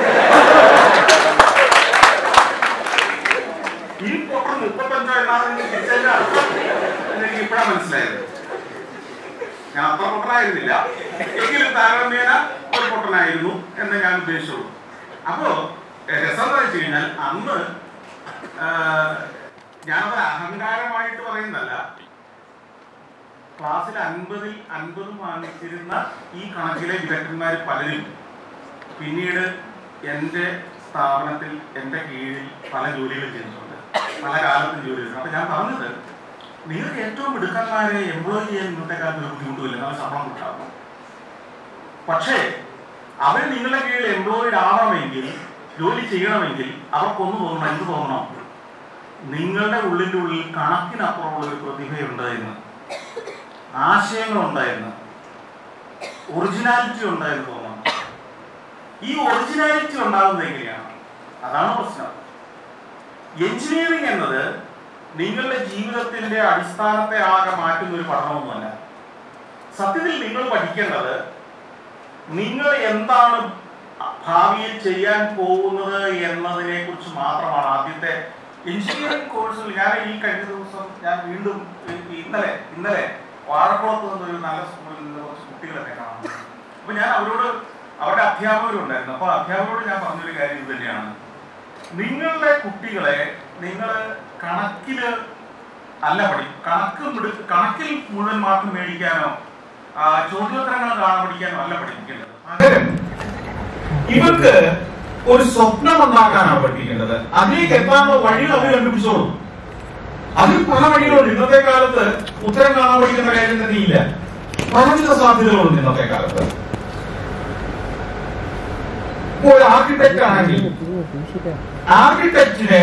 [SPEAKER 2] ഈ പൊട്ടൻ മുപ്പത്തഞ്ചോ എന്നാണ് നിങ്ങൾ തിരിച്ചതിന്റെ അർത്ഥം എന്ന് എനിക്ക് ഇപ്പോഴാണ് മനസ്സിലായത് ഞാൻ അത്ര പൊട്ടനായിരുന്നില്ല എങ്കിലും താരതമ്യേന ഒരു പൊട്ടനായിരുന്നു എന്ന് ഞാൻ ഉദ്ദേശിച്ചുള്ളൂ അപ്പോ എഹ്, രസം എന്താ വെച്ച് കഴിഞ്ഞാൽ അന്ന് ആഹ്, ഞാനത് അഹങ്കാരമായിട്ട് പറയുന്നതല്ല ക്ലാസ്സിൽ അൻപതിൽ അൻപതും വാങ്ങിച്ചിരുന്ന ഈ കണക്കിലെ വിദഗ്ധന്മാർ പലരും പിന്നീട് എൻ്റെ സ്ഥാപനത്തിൽ എൻ്റെ കീഴിൽ പല ജോലികൾ ചെയ്തിട്ടുണ്ട് പല കാലത്തും ജോലി ചെയ്തിട്ടുണ്ട് അപ്പൊ ഞാൻ പറഞ്ഞത് നിങ്ങൾക്ക് ഏറ്റവും മിടുക്കന്മാരെ എംപ്ലോയ് ചെയ്യാൻ ഇന്നത്തെ കാലത്ത് ഒരു ബുദ്ധിമുട്ടില്ല നല്ല ശമ്പളം കിട്ടാറുണ്ട് പക്ഷേ അവർ നിങ്ങളുടെ കീഴിൽ എംപ്ലോയിഡ് ആവണമെങ്കിൽ ജോലി ചെയ്യണമെങ്കിൽ അവർക്കൊന്ന് തോന്നണം എന്ത് തോന്നണം നിങ്ങളുടെ ഉള്ളിൻ്റെ ഉള്ളിൽ കണക്കിനപ്പുറമുള്ള ഒരു പ്രതിഭയുണ്ട് എന്ന് ആശയങ്ങൾ ഉണ്ടായിരുന്നു ഒറിജിനാലിറ്റി ഉണ്ടായിരുന്നു തോന്നണം ഈ ഒറിജിനാലിറ്റി ഉണ്ടാകുന്നത് എങ്ങനെയാണ് അതാണ് പ്രശ്നം എഞ്ചിനീയറിംഗ് എന്നത് നിങ്ങളുടെ ജീവിതത്തിന്റെ അടിസ്ഥാനത്തെ ആകെ മാറ്റുന്ന ഒരു പഠനമൊന്നുമല്ല സത്യത്തിൽ നിങ്ങൾ പഠിക്കേണ്ടത് നിങ്ങൾ എന്താണ് ഭാവിയിൽ ചെയ്യാൻ പോകുന്നത് എന്നതിനെ കുറിച്ച് മാത്രമാണ് ആദ്യത്തെ എഞ്ചിനീയറിംഗ് കോഴ്സിൽ ഞാൻ ഈ കഴിഞ്ഞ ദിവസം ഞാൻ വീണ്ടും ഈ- ഈ ഇന്നലെ ഇന്നലെ വാഴക്കുളത്ത് നിന്നൊരു നല്ല സ്കൂളിൽ നിന്ന് കുറച്ച് കുട്ടികളൊക്കെ കാണുന്നു അപ്പൊ ഞാൻ അവരോട് അവരുടെ അധ്യാപകരുണ്ടായിരുന്നു അപ്പൊ അധ്യാപകരോട് ഞാൻ പറഞ്ഞൊരു കാര്യം ഇത് തന്നെയാണ് നിങ്ങളുടെ കുട്ടികളെ നിങ്ങൾ കണക്കില് അല്ല പഠി കണക്ക് മിടു- കണക്കിൽ മുഴുവൻ മാർക്ക് മേടിക്കാനോ ആ, ചോദ്യോത്തരങ്ങൾ കാണാൻ പഠിക്കാനോ അല്ല പഠിപ്പിക്കേണ്ടത്
[SPEAKER 1] പകരം ഇവർക്ക് ഒരു സ്വപ്നം ഉണ്ടാക്കാനാണ് പഠിപ്പിക്കേണ്ടത് അതിലേക്ക് എത്താനുള്ള വഴികൾ അവർ കണ്ടുപിടിച്ചോളും അതിൽ പല വഴികളുണ്ട് ഇന്നത്തെ കാലത്ത് ഉത്തരം കാണാൻ പഠിക്കുന്ന കാര്യം തന്നെ ഇല്ല പലവിധ സാധ്യതകളുണ്ട് ഇന്നത്തെ കാലത്ത് ഇപ്പൊ ഒരു ആർക്കിടെക്ട് ആണെങ്കിൽ ആർക്കിടെക്റ്റിനെ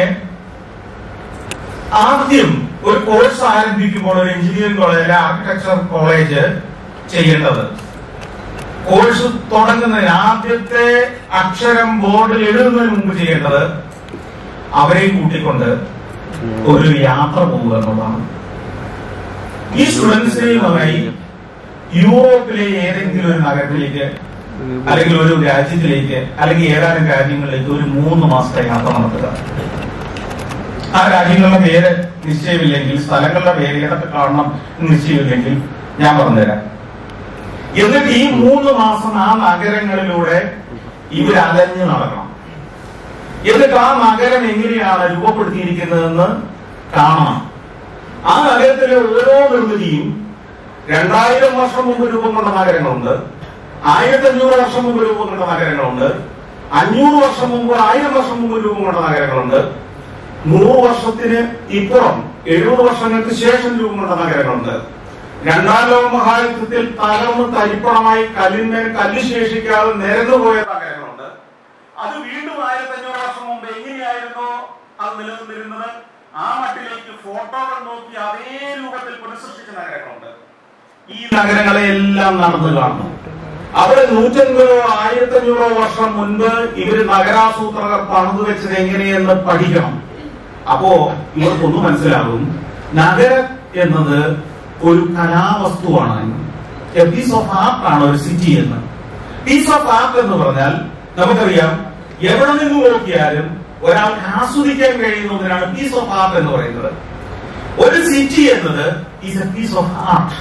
[SPEAKER 1] ആദ്യം ഒരു കോഴ്സ് ആരംഭിക്കുമ്പോൾ ഒരു എഞ്ചിനീയറിംഗ് കോളേജ് ആർക്കിടെക്ചർ കോളേജ് ചെയ്യേണ്ടത് കോഴ്സ് തുടങ്ങുന്നതിന് ആദ്യത്തെ അക്ഷരം ബോർഡിൽ എഴുതുന്നതിന് മുമ്പ് ചെയ്യേണ്ടത് അവരെയും കൂട്ടിക്കൊണ്ട് ഒരു യാത്ര പോവുക എന്നുള്ളതാണ് ഈ സ്റ്റുഡൻസിനെയുമായി യൂറോപ്പിലെ ഏതെങ്കിലും ഒരു നഗരത്തിലേക്ക് അല്ലെങ്കിൽ ഒരു രാജ്യത്തിലേക്ക് അല്ലെങ്കിൽ ഏതാനും രാജ്യങ്ങളിലേക്ക് ഒരു മൂന്ന് മാസത്തെ യാത്ര നടത്തുക ആ രാജ്യങ്ങളുടെ പേര് നിശ്ചയമില്ലെങ്കിൽ സ്ഥലങ്ങളുടെ പേര് ഏതൊക്കെ കാണണം എന്ന് നിശ്ചയമില്ലെങ്കിൽ ഞാൻ പറഞ്ഞുതരാം എന്നിട്ട് ഈ മൂന്ന് മാസം ആ നഗരങ്ങളിലൂടെ ഇവർ അലഞ്ഞു നടക്കണം എന്നിട്ട് ആ നഗരം എങ്ങനെയാണ് രൂപപ്പെടുത്തിയിരിക്കുന്നതെന്ന് കാണണം ആ നഗരത്തിലെ ഓരോ നിർമ്മിതിയും രണ്ടായിരം വർഷം മുമ്പ് രൂപം കൊണ്ട നഗരങ്ങളുണ്ട് ആയിരത്തി അഞ്ഞൂറ് വർഷം മുമ്പ് രൂപം കൊണ്ട നഗരങ്ങളുണ്ട് അഞ്ഞൂറ് വർഷം മുമ്പ് ആയിരം വർഷം മുമ്പ് രൂപം കൊണ്ട നഗരങ്ങളുണ്ട് നൂറ് വർഷത്തിന് ഇപ്പുറം എഴുപത് വർഷങ്ങൾക്ക് ശേഷം രൂപം കൊണ്ട നഗരങ്ങളുണ്ട് രണ്ടാം ലോക മഹായുദ്ധത്തിൽ തകർന്ന് തരിപ്പണമായി കല്ലിന്മേൽ കല്ല് ശേഷിക്കാതെ നിരന്നുപോയ നഗരങ്ങളുണ്ട്
[SPEAKER 2] അത് വീണ്ടും ആയിരത്തി അഞ്ഞൂറ് വർഷം മുമ്പ് എങ്ങനെയായിരുന്നോ അത് നിലനിന്നിരുന്നത് ആ മട്ടിലേക്ക് ഫോട്ടോകൾ നോക്കി അതേ രൂപത്തിൽ പുനഃസൃഷ്ടിച്ച നഗരങ്ങളുണ്ട്
[SPEAKER 1] ഈ നഗരങ്ങളെ എല്ലാം നടന്നു കാണുന്നു അവിടെ നൂറ്റൻപതോ ആയിരത്തഞ്ഞൂറോ വർഷം മുൻപ് ഇവര് നഗരാസൂത്രകർ പണിതു വെച്ചത് എങ്ങനെയെന്ന് പഠിക്കണം അപ്പോ ഇവർക്കൊന്നും മനസ്സിലാകും നഗരം എന്നത് ഒരു കലാവസ്തുവാണ് പീസ് ഓഫ് ആർട്ട് ആണ് ഒരു സിറ്റി എന്ന് പീസ് ഓഫ് ആർട്ട് എന്ന് പറഞ്ഞാൽ നമുക്കറിയാം എവിടെ നിന്ന് നോക്കിയാലും ഒരാൾക്ക് ആസ്വദിക്കാൻ കഴിയുന്നതിനാണ് പീസ് ഓഫ് ആർട്ട് എന്ന് പറയുന്നത് ഒരു സിറ്റി എന്നത് is a piece of art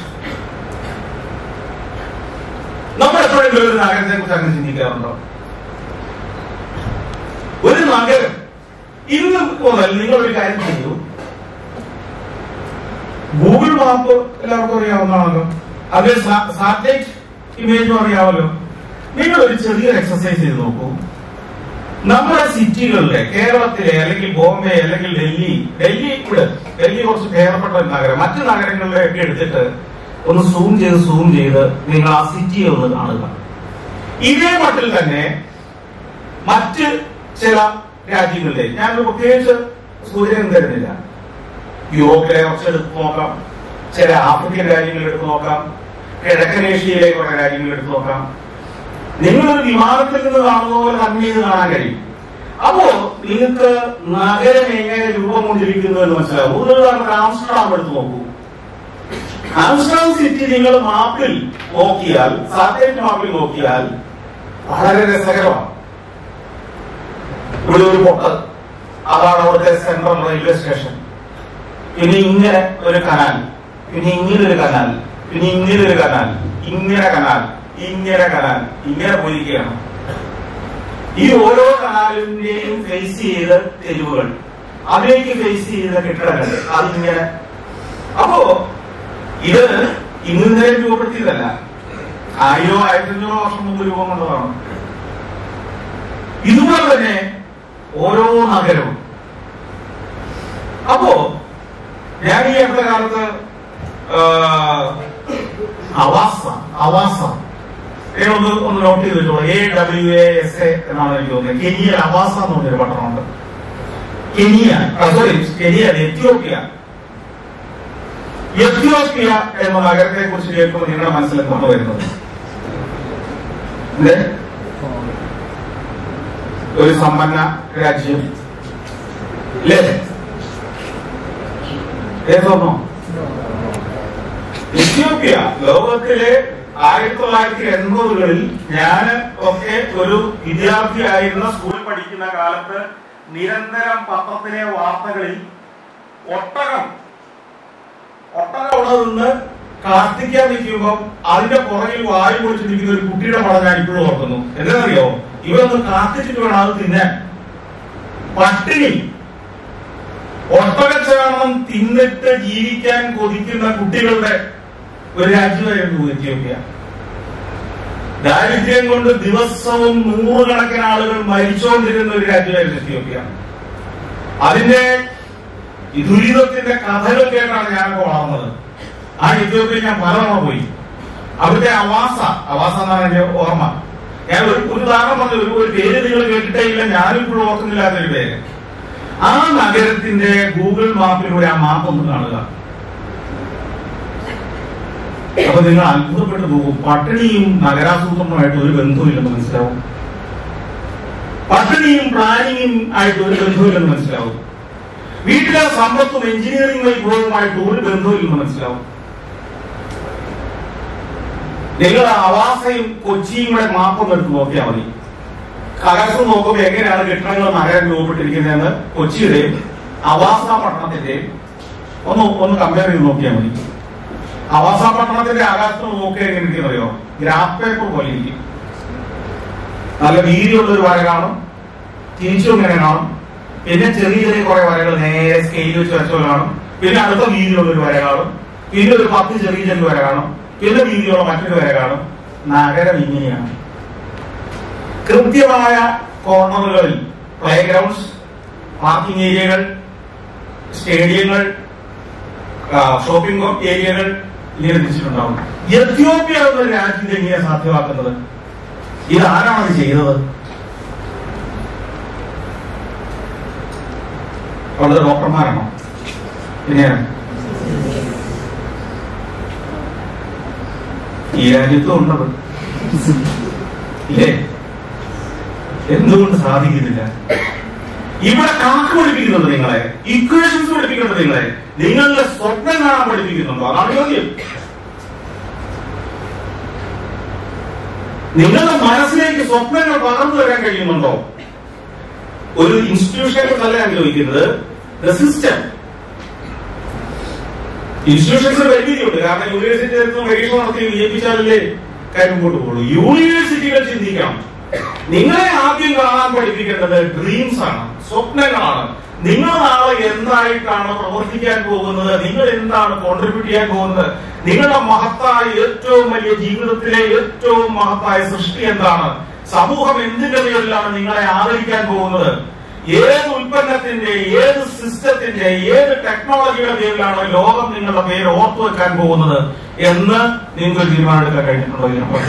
[SPEAKER 1] നമ്മൾ എപ്പോഴെങ്കിലും ഒരു നഗരത്തെ കുറിച്ച് അങ്ങനെ ചിന്തിക്കാറുണ്ടോ ഒരു നഗരം ഇന്ന് മുതൽ നിങ്ങൾ ഒരു കാര്യം ചെയ്യൂ ഗൂഗിൾ മാപ്പ് എല്ലാവർക്കും അറിയാവുന്നതാണല്ലോ അതിൽ സാറ്റലൈറ്റ് ഇമേജും അറിയാമല്ലോ നിങ്ങൾ ഒരു ചെറിയൊരു എക്സസൈസ് ചെയ്ത് നോക്കൂ നമ്മുടെ സിറ്റികളിലെ കേരളത്തിലെ അല്ലെങ്കിൽ ബോംബെ അല്ലെങ്കിൽ ഡൽഹി ഡൽഹി ഇവിടെ ഡൽഹി കുറച്ച് ഭേദപ്പെട്ട ഒരു നഗരം മറ്റു നഗരങ്ങളിലെയൊക്കെ എടുത്തിട്ട് ഒന്ന് സൂം ചെയ്ത് സൂം ചെയ്ത് നിങ്ങൾ ആ സിറ്റിയെ ഒന്ന് കാണുക ഇതേ മട്ടിൽ തന്നെ മറ്റ് ചില രാജ്യങ്ങളിലെ ഞാൻ പ്രത്യേകിച്ച് സൂചന തരുന്നില്ല യൂറോപ്പിലെ കുറച്ച് എടുത്ത് നോക്കാം ചില ആഫ്രിക്കൻ രാജ്യങ്ങൾ എടുത്ത് നോക്കാം കിഴക്കൻ ഏഷ്യയിലെ കുറെ രാജ്യങ്ങൾ എടുത്ത് നോക്കാം നിങ്ങളൊരു വിമാനത്തിൽ നിന്ന് കാണുന്ന പോലെ തന്നെ ഇത് കാണാൻ കഴിയും അപ്പോ നിങ്ങൾക്ക് നഗരം എങ്ങനെ രൂപം കൊണ്ടിരിക്കുന്നു എന്ന് മനസ്സിലാവും ഒരു ഉദാഹരണത്തിന് ആംസ്റ്റർഡാം എടുത്ത് നോക്കൂ ആംസ്റ്റർഡാം സിറ്റി നിങ്ങൾ മാപ്പിൽ നോക്കിയാൽ സാറ്റലൈറ്റ് മാപ്പിൽ നോക്കിയാൽ വളരെ രസകരമാണ് ഇവിടെ ഒരു പൊട്ട് അതാണ് അവിടുത്തെ സെൻട്രൽ റെയിൽവേ സ്റ്റേഷൻ പിന്നെ ഇങ്ങനെ ഒരു കനാൽ പിന്നെ ഇങ്ങനെ ഒരു കനാൽ പിന്നെ ഇങ്ങനെ ഒരു കനാൽ ഇങ്ങനെ കനാൽ ഇങ്ങനെ കനാൽ ഇങ്ങനെ പോയിരിക്കുകയാണ് ഈ ഓരോ കനാലിന്റെയും ഫേസ് ചെയ്ത തെരുവുകൾ അതിലേക്ക് ഫേസ് ചെയ്ത കെട്ടിടങ്ങൾ അതിങ്ങനെ അപ്പോ ഇത് ഇന്നലെ രൂപപ്പെടുത്തിയതല്ല ആയിരോ ആയിരത്തി അഞ്ഞൂറോ വർഷം മുമ്പ് രൂപം കൊണ്ടതാണ് ഇതുപോലെ തന്നെ ഓരോ നഗരവും അപ്പോ ഞാൻ ഈ അടുത്ത കാലത്ത് ആ, അവാസ അവാസ ഏ, ഒന്ന് ഒന്ന് നോട്ട് ചെയ്തിട്ടുള്ളൂ A W A S A എന്നാണ് എനിക്ക് തോന്നുന്നത് കെനിയ അവാസ എന്ന് പറഞ്ഞൊരു പട്ടണമുണ്ട് കെനിയ സോറി കെനിയ അല്ല, എത്യോപ്യ എത്യോപ്യ എന്ന നഗരത്തെ കുറിച്ച് കേൾക്കുമ്പോൾ നിങ്ങളുടെ മനസ്സിൽ എന്താണ് വരുന്നത് ഇത് ഒരു സമ്പന്ന രാജ്യം അല്ലേ ഏതോന്നോ എത്യോപ്യ ലോകത്തിലെ ആയിരത്തി തൊള്ളായിരത്തി എൺപതുകളിൽ ഞാൻ ഒക്കെ ഒരു വിദ്യാർത്ഥിയായിരുന്ന സ്കൂളിൽ
[SPEAKER 2] പഠിക്കുന്ന കാലത്ത് നിരന്തരം പത്രത്തിലെ വാർത്തകളിൽ ഒട്ടകം
[SPEAKER 1] ഒട്ടക അവിടെ നിന്ന് കാർത്തിക്കാൻ നിൽക്കുമ്പോൾ അതിന്റെ പുറകിൽ വായു പൊളിച്ചിരിക്കുന്ന ഒരു കുട്ടിയുടെ പടം ഞാൻ ഇപ്പോഴും ഓർക്കുന്നു എന്താണെന്നറിയോ ഇവരൊന്ന് കാത്തിച്ചിട്ട് വേണം അത് തിന്നാൻ പട്ടിണി ഒട്ടകച്ചാണം തിന്നിട്ട് ജീവിക്കാൻ കൊതിക്കുന്ന കുട്ടികളുടെ ഒരു രാജ്യമായിരുന്നു എത്യോപ്യ ദാരിദ്ര്യം കൊണ്ട് ദിവസവും നൂറുകണക്കിന് ആളുകൾ മരിച്ചുകൊണ്ടിരുന്ന ഒരു രാജ്യമായിരുന്നു എത്യോപ്യ അതിന്റെ ഈ ദുരിതത്തിന്റെ കഥകൾ കേട്ടാണ് ഞാനൊക്കെ വളർന്നത് ആ എത്യോപ്യയിൽ ഞാൻ പലതവണ പോയി അവിടുത്തെ അവാസ അവാസ എന്നാണ് എന്റെ ഓർമ്മ ഞാൻ ഒരു ഒരു ഉദാഹരണം പറഞ്ഞു ഒരു ഒരു പേര് നിങ്ങൾ കേട്ടിട്ടേ ഇല്ല ഞാനും ഇപ്പോഴും ഓർക്കുന്നില്ലാത്തൊരു പേര് ആ നഗരത്തിന്റെ ഗൂഗിൾ മാപ്പിലൂടെ ആ മാപ്പ് ഒന്ന് കാണുക അപ്പൊ നിങ്ങൾ അത്ഭുതപ്പെട്ടു പോകും പട്ടിണിയും നഗരാസൂത്രണമായിട്ട് ഒരു ബന്ധവുമില്ലെന്ന് മനസ്സിലാവും പട്ടിണിയും പ്ലാനിങ്ങും ആയിട്ട് ഒരു ബന്ധവുമില്ലെന്ന് മനസ്സിലാവും വീട്ടിലെ സമ്പത്തും എഞ്ചിനീയറിംഗ് വൈഭവവുമായിട്ട് ഒരു ബന്ധവുമില്ലെന്ന് മനസ്സിലാവും നിങ്ങൾ ആവാസയും കൊച്ചിയും കൂടെ മാപ്പൊന്ന് എടുത്ത് നോക്കിയാൽ മതി ആകാശം നോക്കുമ്പോൾ എങ്ങനെയാണ് കെട്ടിടങ്ങൾ നഗരം രൂപപ്പെട്ടിരിക്കുന്നതെന്ന് കൊച്ചിയുടെയും അവാസ പട്ടണത്തിന്റെയും ഒന്ന് ഒന്ന് കമ്പയർ ചെയ്ത് നോക്കിയാൽ മതി അവാസ പട്ടണത്തിന്റെ ആകാശത്ത് നോക്കിയാൽ എങ്ങനെ ഇരിക്കും അറിയോ ഗ്രാഫ് പേപ്പർ പോലെ ഇരിക്കും നല്ല വീതിയുള്ള ഒരു വര കാണും തിരിച്ചും ഇങ്ങനെ കാണും പിന്നെ ചെറിയ ചെറിയ കുറെ വരകൾ നേരെ സ്കെയിൽ വെച്ച് വരച്ച പോലെ കാണും പിന്നെ അടുത്ത വീതിയുള്ള ഒരു വര കാണും പിന്നെ ഒരു പത്ത് ചെറിയ ചെറിയ വര കാണും പിന്നെ വീതിയുള്ള മറ്റൊരു വര കാണും നഗരം ഇങ്ങനെയാണ് കൃത്യമായ കോർണറുകളിൽ പ്ലേ ഗ്രൗണ്ട്സ് പാർക്കിംഗ് ഏരിയകൾ സ്റ്റേഡിയങ്ങൾ ഷോപ്പിംഗ് ഏരിയകൾ ഇങ്ങനെ തിരിച്ചിട്ടുണ്ടാവും എത്യോപ്യ എന്ന രാജ്യത്തെ എങ്ങനെയാണ് സാധ്യമാക്കുന്നത് ഇത് ആരാണ് അത് ചെയ്തത് അവിടുത്തെ ഡോക്ടർമാരാണോ പിന്നെ ഈ രാജ്യത്തും ഉണ്ടത് ഇല്ലേ എന്തുകൊണ്ട് സാധിക്കുന്നില്ല ഇവിടെ കണക്ക് പഠിപ്പിക്കുന്നുണ്ട് നിങ്ങളെ ഇക്വേഷൻസ് പഠിപ്പിക്കുന്നുണ്ട് നിങ്ങളെ നിങ്ങളുടെ സ്വപ്നം കാണാൻ പഠിപ്പിക്കുന്നുണ്ടോ അതാണ് ചോദ്യം നിങ്ങളുടെ മനസ്സിലേക്ക് സ്വപ്നങ്ങൾ പകർന്നു വരാൻ കഴിയുന്നുണ്ടോ ഒരു ഇൻസ്റ്റിറ്റ്യൂഷനെ കുറിച്ചല്ല ഞാൻ ചോദിക്കുന്നത് ദ സിസ്റ്റം ഇൻസ്റ്റിറ്റ്യൂഷൻസ് പരിമിതിയുണ്ട് കാരണം യൂണിവേഴ്സിറ്റി നിന്ന് പരീക്ഷ നടത്തി വിജയിപ്പിച്ചാലല്ലേ കാര്യം മുമ്പോട്ട് പോകുള്ളൂ യൂണിവേഴ്സിറ്റികൾ ചിന്തിക്കണം നിങ്ങളെ ആദ്യം കാണാൻ പഠിപ്പിക്കേണ്ടത് ഡ്രീംസ് ആണ് സ്വപ്നങ്ങളാണ് നിങ്ങൾ നാളെ എന്തായിട്ടാണ് പ്രവർത്തിക്കാൻ പോകുന്നത് നിങ്ങൾ എന്താണ് കോൺട്രിബ്യൂട്ട് ചെയ്യാൻ പോകുന്നത് നിങ്ങളുടെ മഹത്തായ ഏറ്റവും വലിയ ജീവിതത്തിലെ ഏറ്റവും മഹത്തായ സൃഷ്ടി എന്താണ് സമൂഹം എന്തിന്റെ പേരിലാണ് നിങ്ങളെ ആദരിക്കാൻ പോകുന്നത് ഏത് ഉൽപ്പന്നത്തിന്റെ ഏത് സിസ്റ്റത്തിന്റെ ഏത് ടെക്നോളജിയുടെ പേരിലാണ് ലോകം നിങ്ങളുടെ പേര് ഓർത്തു വെക്കാൻ പോകുന്നത് എന്ന് നിങ്ങൾക്ക് ഒരു തീരുമാനം എടുക്കാൻ കഴിഞ്ഞിട്ടുണ്ടോ ഇതിനൊപ്പം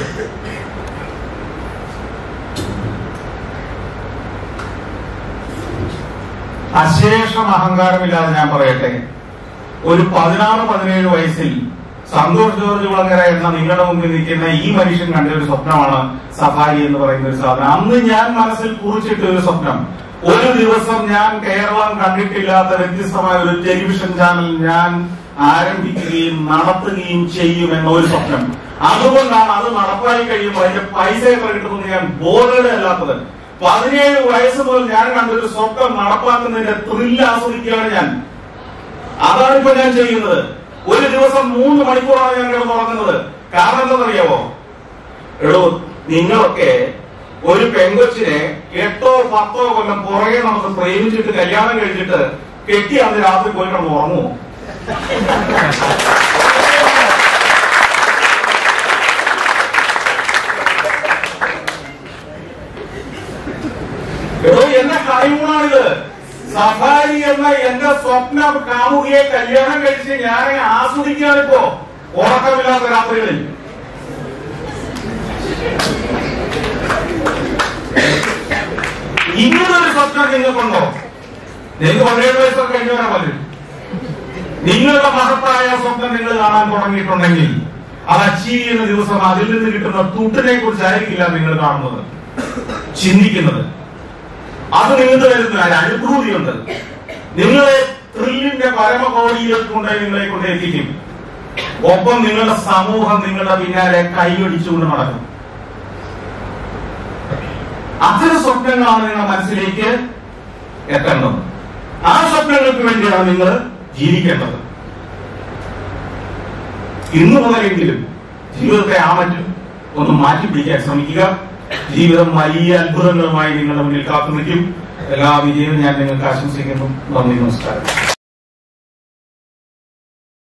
[SPEAKER 1] അശേഷം അഹങ്കാരമില്ലാതെ ഞാൻ പറയട്ടെ ഒരു പതിനാറ് പതിനേഴ് വയസ്സിൽ സന്തോഷ് ജോർജ് കുളങ്ങര എന്ന നിങ്ങളുടെ മുമ്പിൽ നിൽക്കുന്ന ഈ മനുഷ്യൻ കണ്ട ഒരു സ്വപ്നമാണ് സഫാരി എന്ന് പറയുന്ന ഒരു സാധനം അന്ന് ഞാൻ മനസ്സിൽ കുറിച്ചിട്ട ഒരു സ്വപ്നം ഒരു ദിവസം ഞാൻ കേരളം കണ്ടിട്ടില്ലാത്ത വ്യത്യസ്തമായ ഒരു ടെലിവിഷൻ ചാനൽ ഞാൻ ആരംഭിക്കുകയും നടത്തുകയും ചെയ്യും എന്ന ഒരു സ്വപ്നം അതുകൊണ്ടാണ് അത് നടപ്പായി കഴിയുമ്പോൾ അതിന്റെ പൈസ എത്ര കിട്ടുന്നത് ഞാൻ ബോധയുടെ അല്ലാത്തത് പതിനേഴ് വയസ്സ് മുതൽ ഞാൻ കണ്ടൊരു സ്വപ്നം നടപ്പാക്കുന്നതിന്റെ ത്രില്ല് ആസ്വദിക്കുകയാണ് ഞാൻ അതാണ് ഇപ്പൊ ഞാൻ ചെയ്യുന്നത് ഒരു ദിവസം മൂന്ന് മണിക്കൂറാണ് ഞാൻ കിടന്ന് ഉറങ്ങുന്നത് കാരണം എന്താണെന്നറിയാവോ എടോ നിങ്ങളൊക്കെ ഒരു പെങ്കൊച്ചിനെ എട്ടോ പത്തോ കൊല്ലം പുറകെ നമുക്ക് പ്രേമിച്ചിട്ട് കല്യാണം കഴിച്ചിട്ട് കെട്ടി അന്ന് രാത്രി പോയി കിടന്ന് ഉറങ്ങുമോ എടോ എന്റെ ഹണിമൂണാണിത് സഫാരി എന്ന എന്റെ സ്വപ്ന കാമുകിയെ കല്യാണം കഴിച്ച് ഞാൻ ആസ്വദിക്കുകയാണിപ്പോ ഉറക്കമില്ലാത്ത രാത്രികളിൽ ഇങ്ങനൊരു സ്വപ്നം നിങ്ങൾക്കുണ്ടോ നിങ്ങൾക്ക് പതിനേഴ് വയസ്സൊക്കെ കഴിഞ്ഞവരാ പലരും നിങ്ങളുടെ മഹത്തായ സ്വപ്നം നിങ്ങൾ കാണാൻ തുടങ്ങിയിട്ടുണ്ടെങ്കിൽ അത് അച്ചീവ് ചെയ്യുന്ന ദിവസം അതിൽ നിന്ന് കിട്ടുന്ന തുട്ടിനെ കുറിച്ചായിരിക്കില്ല നിങ്ങൾ കാണുന്നത് ചിന്തിക്കുന്നത് അത് നിങ്ങൾക്ക് വരുന്ന ഒരു അനുഭൂതിയുണ്ട് നിങ്ങളെ ത്രില്ലിന്റെ പരമകോടിയിലേക്ക് കൊണ്ടുപോയി നിങ്ങളെ കൊണ്ട് എത്തിക്കും ഒപ്പം നിങ്ങളുടെ സമൂഹം നിങ്ങളുടെ പിന്നാലെ കൈയടിച്ചുകൊണ്ട് നടക്കും അത്തരം സ്വപ്നങ്ങളാണ് നിങ്ങളുടെ മനസ്സിലേക്ക് എത്തേണ്ടത് ആ സ്വപ്നങ്ങൾക്ക് വേണ്ടിയാണ് നിങ്ങൾ ജീവിക്കേണ്ടത് ഇന്നു മുതലെങ്കിലും ജീവിതത്തെ ആ മറ്റും ഒന്ന് മാറ്റി പിടിക്കാൻ ശ്രമിക്കുക ജീവിതം വലിയ അത്ഭുതങ്ങളുമായി നിങ്ങളുടെ മുന്നിൽ കാത്തു നിൽക്കും എല്ലാ വിജയവും ഞാൻ നിങ്ങൾക്ക് ആശംസിക്കുന്നു നന്ദി നമസ്കാരം